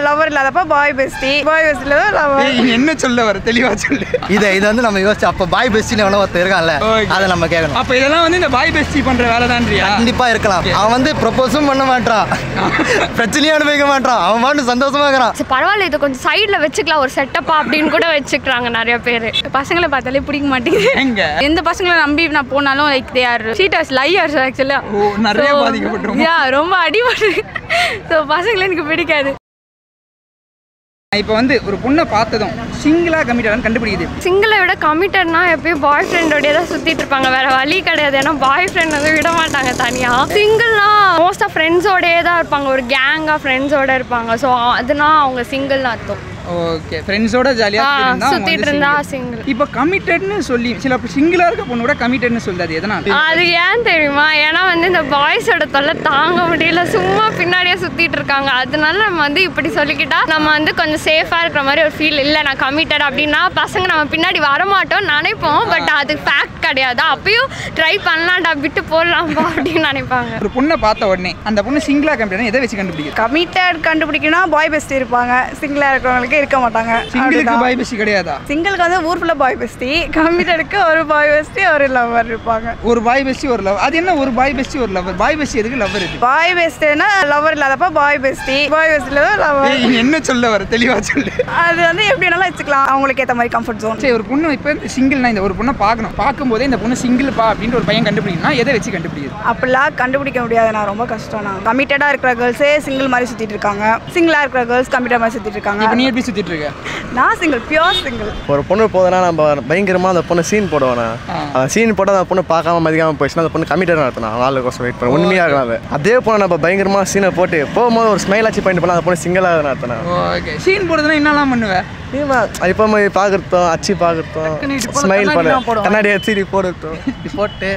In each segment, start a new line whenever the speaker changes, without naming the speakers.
Lower இல்லாதப்ப boy bestie பாய் பெஸ்டில தான் lower
ஏய், நீ என்ன சொல்ல வர தெளிவா சொல்லு
இதை இது வந்து நம்ம யோசிச்சு அப்போ பாய் பெஸ்டின்னு எவ்வளோ ஒருத்தர் இருக்கான்ல
Okay.
அதை நம்ம கேட்கணும்
அப்ப இதெல்லாம் வந்து இந்த பாய் பெஸ்டி பண்ற வேலை தான்றியா
கண்டிப்பா இருக்கலாம் அவன் வந்து ப்ரொபோஸும் பண்ண மாட்டான் பிரச்சனையும் அனுபவிக்க மாட்டான் அவன் பாட்டு சந்தோஷமா இருக்கிறான்
சரி பரவாயில்ல இது கொஞ்சம் சைடில் வச்சுக்கலாம் ஒரு செட்டப்பா அப்படின்னு கூட வச்சுக்கிறாங்க நிறைய பேர்
பசங்களை பார்த்தாலே பிடிக்க மாட்டேங்குது
எங்க
எந்த பசங்களை நம்பி நான் போனாலும் like they are cheaters liars ஆக்சுவலாக
ஓ நிறைய பாதிக்கப்பட்டிருக்கும்
யா ரொம்ப அடிபட்டு ஸோ பசங்களை எனக்கு பிடிக்காது
இப்போ வந்து ஒரு பொண்ணை பார்த்ததும் சிங்கிளா கமிட்டான்னு கண்டுபிடிக்குது
சிங்கிளை விட கமிட்டட்னா எப்பயும் பாய் ஃப்ரெண்டோடய தான் சுற்றிட்டு இருப்பாங்க வேற வழி கிடையாது ஏன்னா பாய் ஃப்ரெண்ட் வந்து விட மாட்டாங்க தனியாக சிங்கிள்னா மோஸ்ட் ஆஃப் ஃப்ரெண்ட்ஸோடயே தான் இருப்பாங்க ஒரு கேங்காக ஃப்ரெண்ட்ஸோட இருப்பாங்க ஸோ அதுனா அவங்க சிங்கிள்னு அர்த்தம்
ஓகே ஃப்ரெண்ட்ஸோட ஜாலியா
ஆ,
இருந்தா அவங்க
சுத்திட்டு
வந்து
இருந்தா
single.
single.
இப்போ கமிட்டட்னு சொல்லி சில சிங்கிளா இருக்க பொண்ணு கூட கமிட்டட்னு சொல்லுது எதனால
அது ஏன் தெரியுமா ஏன்னா வந்து இந்த பாய்ஸோட தொல்லை தாங்க முடியல சும்மா பின்னாடியே சுத்திட்டு இருக்காங்க அதனால நம்ம வந்து இப்படி சொல்லிக்கிட்டா நம்ம வந்து கொஞ்சம் சேஃபா இருக்கிற மாதிரி ஒரு ஃபீல் இல்லை நான் கமிட்டட் அப்படின்னா பசங்க நம்ம பின்னாடி வரமாட்டோம் நினைப்போம் பட் அது ஃபேக்ட் கிடையாது அப்பயும் ட்ரை பண்ணலாம்டா விட்டு போடலாம்பா அப்படின்னு நினைப்பாங்க
ஒரு பொண்ணை பார்த்த உடனே அந்த பொண்ணு சிங்கிளா கமிட்டட் எதை வச்சு கண்டுபிடிக்குது
கமிட்டட் கண்டுபிடிக்கணும் பாய் பெஸ்டி இருப்பாங்க சிங்கிளா இருக்கிறவங்களுக்கு இருக்க மாட்டாங்க
சிங்கிளுக்கு பாய் பெஸ்டி கிடையாதா
சிங்கிளுக்கு வந்து ஊர் ஃபுல்லாக பாய் பெஸ்டி கமிட்டடுக்கு ஒரு பாய் பெஸ்டி ஒரு லவர் இருப்பாங்க
ஒரு பாய் பெஸ்டி ஒரு லவ் அது என்ன ஒரு பாய் பெஸ்டி ஒரு லவர் பாய் பெஸ்டி எதுக்கு லவர் இருக்கு
பாய் பெஸ்ட்னா லவர் இல்லாதப்ப பாய் பெஸ்டி பாய் பெஸ்டில தான் லவர்
ஏய், நீ என்ன சொல்ல வர தெளிவா சொல்லு
அது வந்து எப்படி வேணாலும் வச்சுக்கலாம் அவங்களுக்கு ஏற்ற மாதிரி கம்ஃபர்ட் ஜோன்
சரி ஒரு பொண்ணு இப்போ சிங்கிள்னா இந்த ஒரு பொண்ணை பார்க்கணும் பார்க்கும்போதே இந்த பொண்ணு சிங்கிள் பா அப்படின்ற ஒரு பையன் கண்டுபிடிக்கணும்னா எதை வச்சு கண்டுபிடிக்குது
அப்படிலாம் கண்டுபிடிக்க முடியாது நான் ரொம்ப கஷ்டம் நான் கமிட்டடாக இருக்கிற கேர்ள்ஸே சிங்கிள் மாதிரி சுற்றிட்டு இருக்காங்க சிங்கிளாக இருக்கிற கேர்ள்ஸ் கமிட்டட் மாதிரி சுற்றிட்டு
இப்போ
இருக்காங்க
நீ எப்படி சுத்திட்டு இருக்க
நான் சிங்கிள் பியோர் சிங்கிள்
ஒரு பொண்ணு போதுனா நம்ம பயங்கரமாக அந்த பொண்ணு சீன் போடுவானா அந்த சீன் போட்டு அந்த பொண்ணு பார்க்காம மதிக்காம போயிடுச்சுன்னா அந்த பொண்ணு கமிட்டட் நடத்தணும் நாலு கோசம் வெயிட் பண்ண உண்மையாக இருக்கலாம் அது அதே பொண்ணு நம்ம பயங்கரமாக சீனை போட்டு போகும்போது ஒரு ஸ்மைல் ஆச்சு பண்ணிட்டு போனால் அந்த பொண்ணு சிங்கிளாக நடத்தணும்
ஓகே சீன் போடுறதுனா என்னலாம் பண்ணுவேன்
இப்போ பார்க்குறதும் அச்சு பார்க்குறதும் ஸ்மைல் பண்ண கண்ணாடி அச்சு போடுறதும்
போட்டு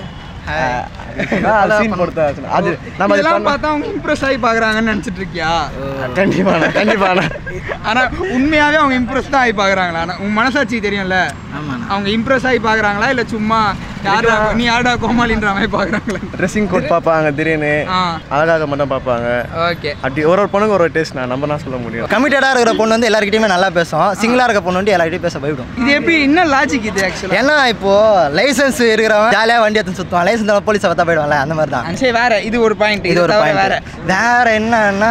அதான் சீன் போடுறது அது நம்ம அது
இதெல்லாம்
பண்ண-
பார்த்தா அவங்க இம்ப்ரெஸ் ஆகி பார்க்குறாங்கன்னு நினச்சிட்டு இருக்கியா
கண்டிப்பாண்ணா கண்டிப்பாண்ணா
ஆனா உண்மையாவே அவங்க இம்ப்ரெஸ் தான் ஆகி பார்க்குறாங்களா ஆனால் உன் மனசாட்சி தெரியும்ல அவங்க இம்ப்ரெஸ் ஆகி பார்க்குறாங்களா இல்லை சும்மா யாரா நீ யாரா கோமாளின்ற மாதிரி பார்க்குறாங்களா
ட்ரெஸ்ஸிங் கோட் பார்ப்பாங்க திடீர்னு
ஆ
அழகாக மட்டும் பார்ப்பாங்க
ஓகே
அப்படி ஒரு ஒரு பொண்ணுக்கு ஒரு ஒரு டேஸ்ட் நான் நம்ம தான் சொல்ல முடியும்
கமிட்டடாக இருக்கிற பொண்ணு வந்து எல்லாருக்கிட்டையுமே நல்லா பேசும் சிங்கிளாக இருக்க பொண்ணு வந்து எல்லார்கிட்டையும் பேச பயப்படும்
இது எப்படி என்ன லாஜிக் இது ஆக்சுவலாக
ஏன்னா இப்போ லைசன்ஸ் இருக்கிறவன் ஜாலியாக வண்டி எடுத்து சுற்றுவான் லைசன்ஸ் போலீஸை பார்த்தா போயிடுவான்ல அந்த மாதிரி தான்
சரி வேற இது ஒரு பாயிண்ட்
இது ஒரு பாயிண்ட்
வேற
வேற என்னன்னா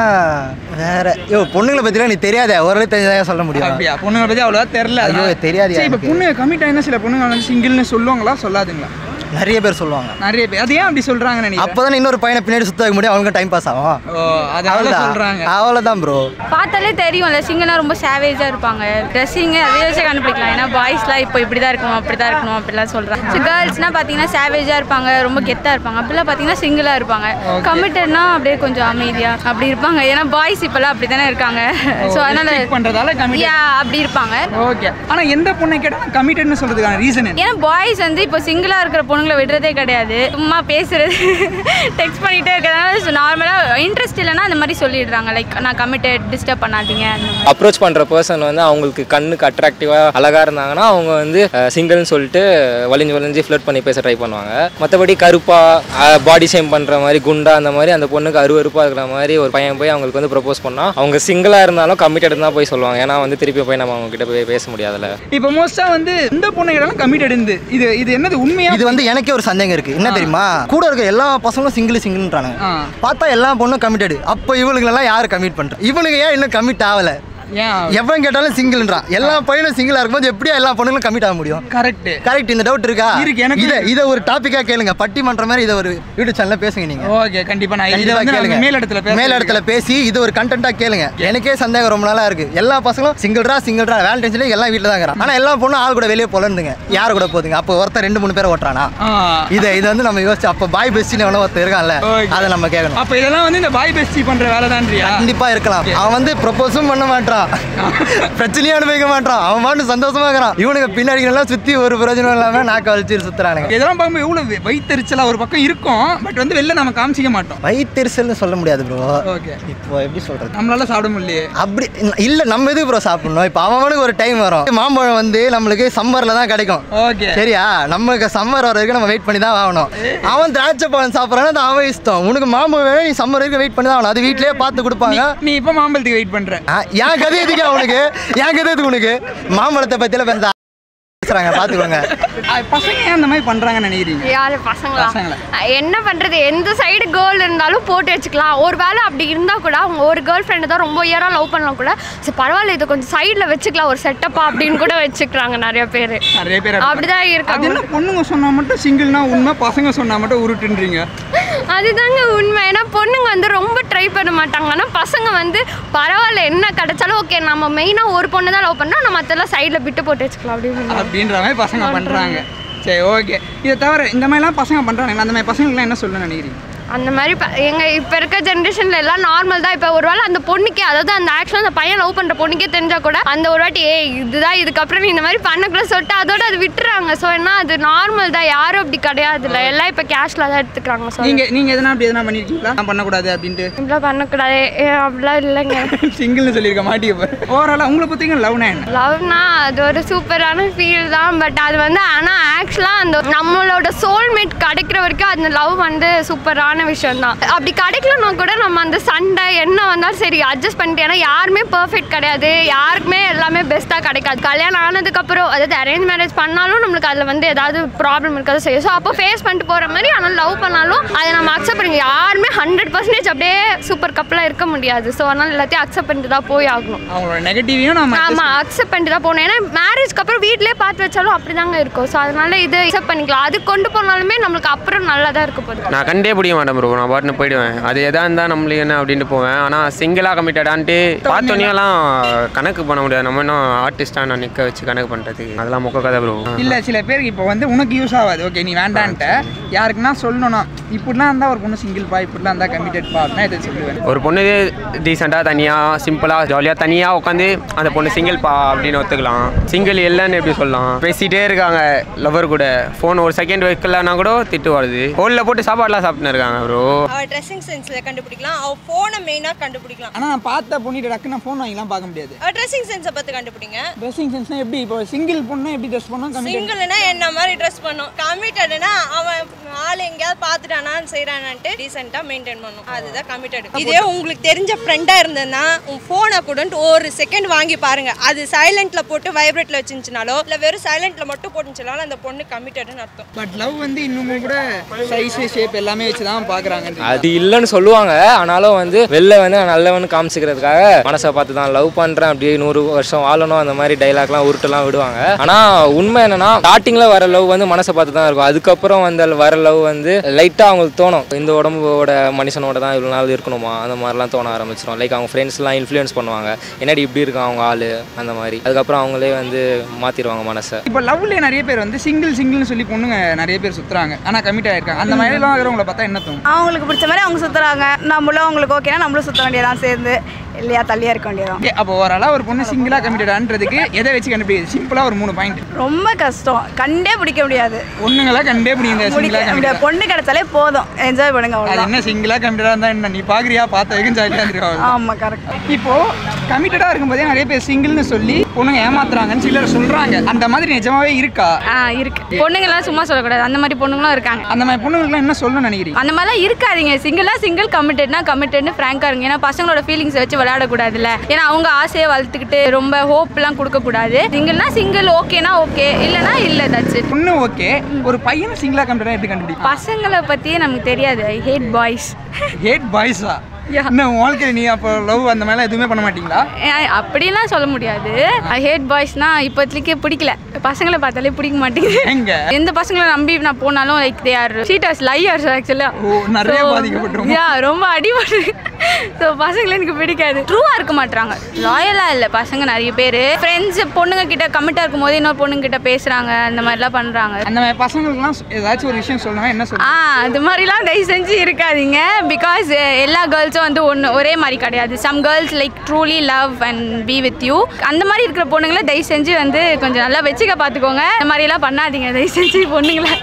வேற ஐயோ பொண்ணுங்களை பற்றிலாம் நீ தெரியாதே ஓரளவு தெரிஞ்சதாக சொல்ல முடியும்
அப்படியா பொண்ணுங்களை பத்தி அவ்வளோவா தெரியல
ஐயோ, தெரியாதுயா
சரி இப்போ
எனக்கு.
பொண்ணு கமிட் ஆயினா சில பொண்ணுங்க வந்து சிங்கிள்னு சொல்லுவாங்களா சொல்லாதுங்களா
நிறைய பேர் சொல்லுவாங்க
நிறைய பேர் அது ஏன் அப்படி சொல்றாங்கன்னு நினைக்கிறேன்
அப்போதான் இன்னொரு பையனை பின்னாடி சுத்த வைக்க முடியும் அவங்களுக்கு டைம் பாஸ் ஆகும்
ஓ அதனால சொல்றாங்க
அவ்வளோதான் ப்ரோ
பார்த்தாலே தெரியும்ல சிங்கிளாக ரொம்ப சேவேஜாக இருப்பாங்க ட்ரெஸ்ஸிங்கு அதே வச்சு கண்டுபிடிக்கலாம் ஏன்னா பாய்ஸ்லாம் இப்போ இப்படி தான் இருக்கணும் அப்படி தான் இருக்கணும் அப்படிலாம் சொல்கிறாங்க ஸோ கேர்ள்ஸ்னால் பார்த்தீங்கன்னா சேவேஜாக இருப்பாங்க ரொம்ப கெத்தாக இருப்பாங்க அப்படிலாம் பார்த்தீங்கன்னா சிங்கிளாக இருப்பாங்க கமிட்டட்னா அப்படியே கொஞ்சம் அமைதியாக அப்படி இருப்பாங்க ஏன்னா பாய்ஸ் இப்போல்லாம் அப்படி தானே இருக்காங்க ஸோ அதனால்
restrict பண்றதால commit-
யா அப்படி இருப்பாங்க
ஓகே ஆனா எந்த பொண்ணை கேட்டாலும் கமிட்டட்னு சொல்றதுக்கான ரீசன் என்ன
ஏன்னா பாய்ஸ் வந்து இப்போ சிங்கிளாக இருக்கிற பொண்ணுங்களை விடுறதே கிடையாது சும்மா பேசுறது டெக்ஸ்ட் பண்ணிகிட்டே இருக்கிறதுனால நார்மலாக இன்ட்ரெஸ்ட் இல்லைன்னா அந்த மாதிரி சொல்லிடுறாங்க லைக் நான் கமிட்டட் டிஸ்டர்ப் பண்ணாதீங்க அந்த மாதிரி
அப்ரோச் பண்ணுற பர்சன் வந்து அவங்களுக்கு கண்ணுக்கு அட்ராக்டிவாக அழகாக இருந்தாங்கன்னா அவங்க வந்து சிங்கிள்னு சொல்லிட்டு வலிஞ்சு வலிஞ்சு ஃப்ளட் பண்ணி பேச ட்ரை பண்ணுவாங்க மற்றபடி கருப்பாக பாடி ஷேம் பண்ணுற மாதிரி குண்டா அந்த மாதிரி அந்த பொண்ணுக்கு அருவருப்பாக இருக்கிற மாதிரி ஒரு பையன் போய் அவங்களுக்கு வந்து ப்ரப்போஸ் பண்ணால் அவங்க சிங்கிளாக இருந்தாலும் கமிட்டட் தான் போய் சொல்லுவாங்க ஏன்னா வந்து திருப்பி போய் நம்ம அவங்க கிட்ட போய் பேச முடியாதுல்ல
இப்போ மோஸ்டா வந்து இந்த பொண்ணை கேட்டாலும் கமிட்டட் இருந்து இது இது என்னது உண்மையா
இது வந்து எனக்கே ஒரு சந்தேகம் இருக்கு என்ன தெரியுமா கூட இருக்க எல்லா பசங்களும் சிங்கிள் சிங்கிள்ன்றானுங்க
ஆ.
பார்த்தா எல்லா பொண்ணும் கமிட்டடு அப்போ இவளுங்களெல்லாம் யார் கமிட் பண்றா இவனுக்கு ஏன் இன்னும் கமிட் ஆகல
ஏன்
எவன் கேட்டாலும் சிங்கிள்ன்றான் எல்லா பையனும் சிங்கிளா இருக்கும்போது எப்படியா எல்லா பொண்ணுங்களும் கமிட் ஆக முடியும்
கரெக்ட்
கரெக்ட் இந்த டவுட் இருக்கா
இருக்கு, எனக்கு
இதை இதை ஒரு டாபிக்கா கேளுங்க பட்டிமன்ற மாதிரி இதை ஒரு யூடியூப் சேனல்ல பேசுங்க நீங்க
ஓகே கண்டிப்பா நான் இதை
கண்டிப்பா
வந்து
கேளுங்க
நம்ம மேல் இடத்துல பேச
மேல் இடத்துல பேசி இது ஒரு கண்டென்ட்டா கேளுங்க எனக்கே சந்தேகம் ரொம்ப நாளா இருக்கு எல்லா பசங்களும் சிங்கிள்ரா சிங்கிள்ரா வேலண்டைன்ஸ்ல எல்லாம் வீட்டில் தான் இருக்கிறான் ஆனா எல்லா பொண்ணும் ஆள் கூட வெளியே போலந்துங்க யார் கூட போகுதுங்க அப்போ ஒருத்தர் ரெண்டு மூணு பேர் ஓட்டுறானா
ஆ.
இதை இது வந்து நம்ம யோசிச்சு அப்போ பாய் பெஸ்டின்னு எவ்வளோ ஒருத்தர் இருக்கான்ல
Okay.
அதை நம்ம கேட்கணும்
அப்ப இதெல்லாம் வந்து இந்த பாய் பெஸ்டி பண்ற வேலை தான்றியா
கண்டிப்பா இருக்கலாம் அவன் வந்து ப்ரொபோஸும் பண்ண மாட்டான் மாட்டான் பிரச்சனையும் அனுபவிக்க மாட்டான் அவன் பாட்டு சந்தோஷமா இருக்கிறான் இவனுக்கு பின்னாடி எல்லாம் சுத்தி ஒரு பிரயோஜனம் இல்லாம நாக்க வலிச்சு சுத்துறானுங்க
இதெல்லாம் பார்க்கும்போது எவ்வளவு வயிற்றுச்சலா ஒரு பக்கம் இருக்கும் பட் வந்து வெளில நம்ம காமிச்சிக்க மாட்டோம்
வயிற்றுச்சல்னு சொல்ல முடியாது ப்ரோ
ஓகே
இப்போ எப்படி சொல்றது
நம்மளால சாப்பிட முடியலையே
அப்படி இல்ல நம்ம எதுக்கு ப்ரோ சாப்பிடணும் இப்போ அவனுக்கு ஒரு டைம் வரும் மாம்பழம் வந்து நம்மளுக்கு சம்மர்ல தான் கிடைக்கும்
ஓகே
சரியா நமக்கு சம்மர் வர வரைக்கும் நம்ம வெயிட் பண்ணி தான் ஆகணும் அவன் திராட்சை பழம் சாப்பிட்றான்னு அது அவன் இஷ்டம் உனக்கு மாம்பழம் வேணும் நீ சம்மர் வரைக்கும் வெயிட் பண்ணி தான் ஆகணும் அது வீட்லயே பார்த்து கொடுப்பாங்க
நீ இப்போ மாம்பழத்துக்கு வெயிட் பண்ற
ஆ, என் கதை எதுக்கு அவனுக்கு என் கதை எதுக்கு உனக்கு மாம்பழத்தை பத்தியெல்லாம் பேச பேசுறாங்க பார்த்துக்கோங்க
அஹ் பசங்க ஏன் அந்த மாதிரி பண்றாங்கன்னு நினைக்கிறீங்க
யாரு பசங்களா
பசங்களா.
என்ன பண்றது எந்த சைடு கேர்ள் இருந்தாலும் போட்டு வச்சுக்கலாம் ஒரு வேளை அப்படி இருந்தா கூட அவங்க ஒரு கேர்ள் ஃப்ரெண்டு தான் ரொம்ப இயரா லவ் பண்ணலாம் கூட சரி பரவாயில்ல இதை கொஞ்சம் சைடில் வச்சுக்கலாம் ஒரு செட்டப்பா அப்படின்னு கூட வச்சுக்கிறாங்க நிறைய பேர்
நிறைய பேர் அப்படி
அப்படிதான்
அது
இருக்காங்க
என்ன பொண்ணுங்க சொன்னா மட்டும் சிங்கிள்னா உண்மை பசங்க சொன்னா மட்டும் உருட்டுன்றீங்க
அதுதாங்க உண்மை ஏன்னா பொண்ணுங்க வந்து ரொம்ப ட்ரை பண்ண மாட்டாங்க ஆனால் பசங்க வந்து பரவாயில்ல என்ன கிடைச்சாலும் ஓகே நம்ம மெயினாக ஒரு பொண்ணு தான் லவ் பண்ணோம் நம்ம மற்றெல்லாம் சைடில் விட்டு போட்டு வச்சுக்கலாம் அப்படின்னு
அப்படின்ற மாதிரி பசங்க பண்றாங்க சரி ஓகே இதை தவிர இந்த மாதிரிலாம் பசங்க பண்றாங்க அந்த மாதிரி பசங்களுக்குலாம் என்ன சொல்ல நினைக்கிறீங்க
அந்த மாதிரி ப- எங்க இப்போ இருக்க ஜென்ரேஷன்ல எல்லாம் நார்மல் தான் இப்போ ஒருவேளை அந்த பொண்ணுக்கே அதாவது அந்த ஆக்சுவலாக அந்த பையன் லவ் பண்ற பொண்ணுக்கே தெரிஞ்சா கூட அந்த ஒரு வாட்டி ஏய் இதுதான் இதுக்கப்புறம் நீ இந்த மாதிரி பண்ணக்குள்ள சொல்லிட்டு அதோட அது விட்டுறாங்க ஸோ என்ன அது நார்மல் தான் யாரும் அப்படி கிடையாது இல்லை எல்லாம் இப்போ கேஷ்ல தான் எடுத்துக்கிறாங்க ஸோ
நீங்க நீங்க எதனா அப்படி எதனா பண்ணிருக்கீங்களா நான் பண்ணக்கூடாது அப்படின்ட்டு
இப்படிலாம் பண்ணக்கூடாது ஏ, அப்படிலாம் இல்லைங்க
சிங்கிள்னு சொல்லியிருக்க மாட்டிக்க போற ஓவராலா உங்களை பத்திங்க லவ்னா என்ன
லவ்னா அது ஒரு சூப்பரான ஃபீல் தான் பட் அது வந்து ஆனால் ஆக்சுவலாக அந்த நம்மளோட சோல்மேட் கிடைக்கிற வரைக்கும் அந்த லவ் வந்து சூப்பரான விஷயம் தான் அப்படி கிடைக்கலனா கூட நம்ம அந்த சண்டை என்ன வந்தாலும் சரி அட்ஜஸ்ட் பண்ணிட்டு ஏன்னா யாருமே பர்ஃபெக்ட் கிடையாது யாருக்குமே எல்லாமே பெஸ்ட்டாக கிடைக்காது கல்யாணம் ஆனதுக்கப்புறம் அதாவது அரேஞ்ச் மேரேஜ் பண்ணாலும் நம்மளுக்கு அதில் வந்து ஏதாவது ப்ராப்ளம் இருக்காது செய்யும் ஸோ அப்போ ஃபேஸ் பண்ணிட்டு போகிற மாதிரி ஆனால் லவ் பண்ணாலும் அதை நம்ம அக்செப்ட் பண்ணி யாருமே ஹண்ட்ரட் பர்சன்டேஜ் அப்படியே சூப்பர் கப்பலாக இருக்க முடியாது ஸோ அதனால் எல்லாத்தையும் அக்செப்ட் பண்ணிட்டு தான் போய் ஆகணும்
அவங்களோட நெகட்டிவையும் நம்ம
ஆமா அக்செப்ட் பண்ணிட்டு தான் போகணும் ஏன்னா மேரேஜ்க்கு அப்புறம் வீட்லயே பார்த்து வச்சாலும் அப்படிதாங்க இருக்கும் ஸோ அதனால இது அக்செப்ட் பண்ணிக்கலாம் அது கொண்டு போனாலுமே நம்மளுக்கு அப்புறம் நல்லா தான் இருக்க போகுது
நான் கண்டே பிடிக்க மாட்டேன் ப்ரோ நான் பாட்டுன்னு போயிடுவேன் அது எதா இருந்தால் நம்மளுக்கு என்ன அப்படின்ட்டு போவேன் ஆனால் சிங்கிளாக கமிட்டடான்ட்டு பார்த்தோன்னெல்லாம் கணக்கு பண்ண முடியாது நம்ம இன்னும் ஆர்டிஸ்டாக நான் நிற்க வச்சு கணக்கு பண்ணுறதுக்கு அதெல்லாம் மொக்க கதை ப்ரோ
இல்ல சில பேருக்கு இப்போ வந்து உனக்கு யூஸ் ஆகாது ஓகே நீ வேண்டான்ட்ட யாருக்குன்னா சொல்லணும்னா இப்படிலாம் இருந்தா ஒரு பொண்ணு சிங்கிள் பா இப்படிலாம் இருந்தா கமிட்டட் பா அப்படின்னா இதை சொல்லுவேன்
ஒரு பொண்ணு டீசெண்டாக தனியாக சிம்பிளாக ஜாலியாக தனியாக உட்காந்து அந்த பொண்ணு சிங்கிள் பா அப்படின்னு ஒத்துக்கலாம் சிங்கிள் இல்லைன்னு எப்படி சொல்லலாம் பேசிகிட்டே இருக்காங்க லவர் கூட ஃபோன் ஒரு செகண்ட் வைக்கலன்னா கூட திட்டு வருது ஹோலில் போட்டு சாப்பாடுலாம் சாப்பிட்டுன்னு இருக்காங்க ப்ரோ
அவள் ட்ரெஸ்ஸிங் சென்ஸில் கண்டுபிடிக்கலாம் அவள் ஃபோனை மெயினாக கண்டுபிடிக்கலாம்
ஆனா நான் பார்த்த பொண்ணிட்ட டக்குன்னு ஃபோன் வாங்கிலாம் பார்க்க முடியாது
அவள் ட்ரெஸ்ஸிங் சென்ஸை பார்த்து கண்டுபிடிங்க
ட்ரெஸ்ஸிங் சென்ஸ்னா எப்படி இப்போ சிங்கிள் பொண்ணு எப்படி ட்ரெஸ் பண்ணணும் கமிட்டட்
சிங்கிள்னா என்ன மாதிரி ட்ரெஸ் பண்ணும் கமிட்டடுனா அவன் ஆள் எங்கேயாவது பார்த்துட்டானா செய்கிறானான்ட்டு டீசெண்டாக மெயின்டைன் பண்ணும் அதுதான் கமிட்டட் இதே உங்களுக்கு தெரிஞ்ச ஃப்ரெண்டாக இருந்ததுன்னா உன் ஃபோனை கூடன்ட்டு ஒரு செகண்ட் வாங்கி பாருங்க அது சைலண்ட்டில் போட்டு வைப்ரேட்டில் வச்சுருந்துச்சுனாலோ இல்லை வெறும் சைலண்ட்டில் மட்டும் போட்டுச்சுனாலும் அந்த பொண்ணு கமிட்டடுன்னு அர்த்தம்
பட் லவ் வந்து இன்னமும் கூட சைஸ் ஷேப் எல்லாமே வச்சு தான் பார்க்குறாங்க
அது இல்லைன்னு சொல்லுவாங்க ஆனாலும் வந்து வெளில வந்து நான் நல்லவனு காமிச்சிக்கிறதுக்காக மனசை பார்த்து தான் லவ் பண்ணுறேன் அப்படியே நூறு வருஷம் வாழணும் அந்த மாதிரி டைலாக்லாம் உருட்டுலாம் விடுவாங்க ஆனால் உண்மை என்னன்னா ஸ்டார்டிங்கில் வர லவ் வந்து மனசை பார்த்து தான் இருக்கும் அதுக்கப்புறம் வந்து வர லவ் வந்து லைட்டாக அவங்களுக்கு தோணும் இந்த உடம்போட மனுஷனோட தான் இவ்வளோ நாள் இருக்கணுமா அந்த மாதிரிலாம் தோண ஆரம்பிச்சிடும் லைக் அவங்க ஃப்ரெண்ட்ஸ்லாம் இன்ஃப்ளூயன்ஸ் பண்ணுவாங்க என்னடி இப்படி இருக்கான் அவங்க ஆள் அந்த மாதிரி அதுக்கப்புறம் அவங்களே வந்து மாற்றிடுவாங்க மனசை
இப்போ லவ்லேயே நிறைய பேர் வந்து சிங்கிள் சிங்கிள்னு சொல்லி பொண்ணுங்க நிறைய பேர் சுத்துறாங்க ஆனா கமிட் ஆயிருக்காங்க அந்த மாதிரிலாம் இருக்கிறவங்கள பார்த்தா என்ன தோணும்
அவங்களுக்கு பிடிச்ச மாதிரி அவங்க சுற்றுறாங்க நம்மளும் அவங்களுக்கு ஓகேனா நம்மளும் சுற்ற வேண்டியதான் சேர்ந்து இல்லையா தள்ளியா இருக்க வேண்டியதான்
ஓகே அப்போ ஓரளவு ஒரு பொண்ணு சிங்கிளா கமிட்டடான்றதுக்கு எதை வச்சு கண்டுபிடிக்குது சிம்பிளா ஒரு மூணு பாயிண்ட்
ரொம்ப கஷ்டம் கண்டே பிடிக்க முடியாது
பொண்ணுங்களா கண்டே பிடிங்க சிங்கிளா
முடிக்க முடியாது பொண்ணு கிடைச்சாலே போதும் என்ஜாய் பண்ணுங்க
அது
அவ்வளோதான்
என்ன சிங்கிளா கமிட்டடா இருந்தா என்ன நீ பாக்குறியா பார்த்த வரைக்கும் ஜாலியா இருக்காங்க
ஆமாம் கரெக்ட்
இப்போ கமிட்டடா இருக்கும்போதே நிறைய பேர் சிங்கிள்னு சொல்லி பொண்ணுங்க ஏமாத்துறாங்கன்னு சிலர் சொல்றாங்க அந்த மாதிரி நிஜமாவே இருக்கா
ஆ இருக்கு பொண்ணுங்கெல்லாம் சும்மா சொல்லக்கூடாது அந்த மாதிரி பொண்ணுங்களும் இருக்காங்க
அந்த மாதிரி பொண்ணுங்களுக்குலாம் என்ன சொல்லணும்னு நினைக்கிறீங்க
அந்த மாதிரிலாம் இருக்காதீங்க சிங்கிளாக சிங்கிள் கமிட்டட்னா கமிட்டட்னு ஃப்ராங்காக இருங்க ஏன்னா பசங்களோட ஃபீலிங்ஸ் வச்சு விளையாடக்கூடாதுல்ல ஏன்னா அவங்க ஆசையை வளர்த்துக்கிட்டு ரொம்ப ஹோப்லாம் கொடுக்கக்கூடாது சிங்கிள்னா சிங்கிள் ஓகேனா ஓகே இல்லைனா இல்லை தட்ஸ் இட்
பொண்ணு ஓகே ஒரு பையனும் சிங்கிளா கமிட்டடா எப்படி கண்டுபிடிக்கும்
பசங்களை பற்றியே நமக்கு தெரியாது ஐ ஹேட் பாய்ஸ்
ஹேட் பாய்ஸா என்ன உன் வாழ்க்கையில நீ அப்போ லவ் அந்த மாதிரிலாம் எதுவுமே பண்ண மாட்டீங்களா
அப்படிலாம் சொல்ல முடியாது ஐ ஹேட் பாய்ஸ்னா இப்போதைக்கு பிடிக்கல பசங்களை பார்த்தாலே பிடிக்க மாட்டேங்குது
எங்க
எந்த பசங்களை நம்பி நான் போனாலும் like they are cheaters liars ஆக்சுவலாக
ஓ நிறைய பாதிக்கப்பட்டிருக்கும்
யா ரொம்ப அடிபட்டு ஸோ பசங்களை எனக்கு பிடிக்காது ட்ரூவாக இருக்க மாட்டாங்க லாயலாக இல்லை பசங்க நிறைய பேர் ஃப்ரெண்ட்ஸ் பொண்ணுங்க கிட்ட கமிட்டாக இருக்கும் போது இன்னொரு பொண்ணுங்க கிட்ட பேசுகிறாங்க அந்த மாதிரிலாம் பண்ணுறாங்க
அந்த மாதிரி பசங்களுக்குலாம் ஏதாச்சும் ஒரு விஷயம் சொல்லணும் என்ன
ஆ
சொல்லுங்க
அது மாதிரிலாம் தயவு செஞ்சு இருக்காதீங்க பிகாஸ் எல்லா கேர்ள்ஸும் வந்து ஒன்று ஒரே மாதிரி கிடையாது some girls like truly love and be with you அந்த மாதிரி இருக்கிற பொண்ணுங்களை தயவு செஞ்சு வந்து கொஞ்சம் நல்லா வச்சுக்க பார்த்துக்கோங்க இந்த மாதிரிலாம் பண்ணாதீங்க தயவு செஞ்சு பொண்ணுங்களை